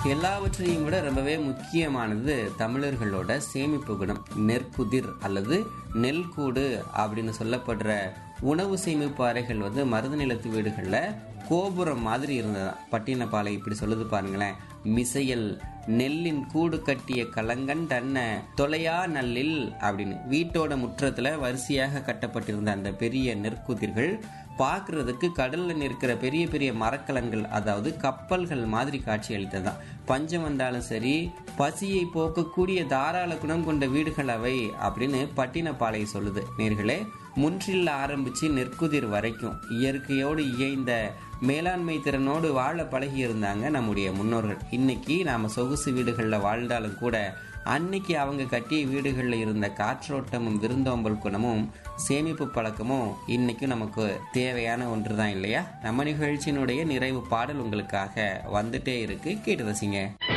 எல்லாவற்றையும் விட ரொம்பவே முக்கியமானது தமிழர்களோட சேமிப்பு குணம் நெற்குதிர் அல்லது நெல் கூடு அப்படின்னு சொல்லப்படுற உணவு சேமிப்பு அறைகள் வந்து மருத நிலத்து வீடுகளில் கோபுரம் மாதிரி இருந்ததாம் பட்டினப்பாலை இப்படி சொல்லுது பாருங்களேன் மிசையல் நெல்லின் கூடு கட்டிய கலங்கன் தன்ன தொலையா நல்லில் அப்படின்னு வீட்டோட முற்றத்துல வரிசையாக கட்டப்பட்டிருந்த அந்த பெரிய நெற்குதிர்கள் பார்க்கறதுக்கு கடல்ல நிற்கிற பெரிய பெரிய மரக்கலன்கள் அதாவது கப்பல்கள் மாதிரி காட்சி அளித்ததாம் பஞ்சம் வந்தாலும் சரி பசியை போக்கக்கூடிய தாராள குணம் கொண்ட வீடுகள் அவை அப்படின்னு பட்டினப்பாலை சொல்லுது நேர்களே முன்றில் ஆரம்பிச்சு நெற்குதிர் வரைக்கும் இயற்கையோடு இயைந்த மேலாண்மை திறனோடு வாழ பழகி இருந்தாங்க நம்முடைய முன்னோர்கள் இன்னைக்கு நாம சொகுசு வீடுகளில் வாழ்ந்தாலும் கூட அன்னைக்கு அவங்க கட்டிய வீடுகளில் இருந்த காற்றோட்டமும் விருந்தோம்பல் குணமும் சேமிப்பு பழக்கமும் இன்னைக்கும் நமக்கு தேவையான ஒன்று தான் இல்லையா நம்ம நிகழ்ச்சியினுடைய நிறைவு பாடல் உங்களுக்காக வந்துட்டே இருக்கு கேட்டு ரசிங்க